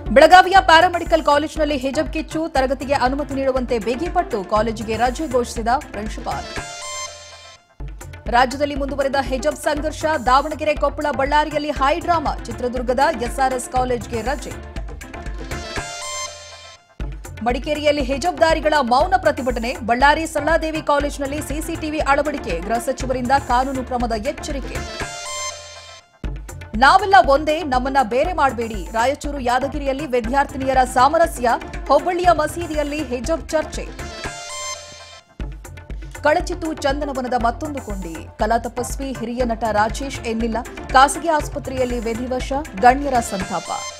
ಬೆಳಗಾವಿಯ ಪ್ಯಾರಾಮೆಡಿಕಲ್ ಕಾಲೇಜಿನಲ್ಲಿ ಹಿಜಬ್ ಕಿಚ್ಚು ತರಗತಿಗೆ ಅನುಮತಿ ನೀಡುವಂತೆ ಬೇಗಿಪಟ್ಟು ಕಾಲೇಜಿಗೆ ರಜೆ ಘೋಷಿಸಿದ ಪ್ರಿನ್ಸಿಪಾಲ್ ರಾಜ್ಯದಲ್ಲಿ ಮುಂದುವರೆದ ಹಿಜಬ್ ಸಂಘರ್ಷ ದಾವಣಗೆರೆ ಕೊಪ್ಪಳ ಬಳ್ಳಾರಿಯಲ್ಲಿ ಹೈ ಡ್ರಾಮಾ ಚಿತ್ರದುರ್ಗದ ಎಸ್ಆರ್ಎಸ್ ಕಾಲೇಜ್ಗೆ ರಜೆ ಮಡಿಕೇರಿಯಲ್ಲಿ ಹಿಜಬ್ದಾರಿಗಳ ಮೌನ ಪ್ರತಿಭಟನೆ ಬಳ್ಳಾರಿ ಸರಳಾದೇವಿ ಕಾಲೇಜಿನಲ್ಲಿ ಸಿಸಿಟಿವಿ ಅಳವಡಿಕೆ ಗೃಹ ಸಚಿವರಿಂದ ಕಾನೂನು ಕ್ರಮದ ಎಚ್ಚರಿಕೆ ನಾವೆಲ್ಲ ಒಂದೇ ನಮ್ಮನ್ನ ಬೇರೆ ಮಾಡಬೇಡಿ ರಾಯಚೂರು ಯಾದಗಿರಿಯಲ್ಲಿ ವಿದ್ಯಾರ್ಥಿನಿಯರ ಸಾಮರಸ್ಯ ಹುಬ್ಬಳ್ಳಿಯ ಮಸೀದಿಯಲ್ಲಿ ಹಿಜಬ್ ಚರ್ಚೆ ಕಳಚಿತು ಚಂದನವನದ ಮತ್ತೊಂದು ಕೊಂಡಿ ಕಲಾ ತಪಸ್ವಿ ಹಿರಿಯ ನಟ ರಾಜೇಶ್ ಎನ್ನಿಲ್ಲ ಖಾಸಗಿ ಆಸ್ಪತ್ರೆಯಲ್ಲಿ ವಿಧಿವಶ ಗಣ್ಯರ ಸಂತಾಪ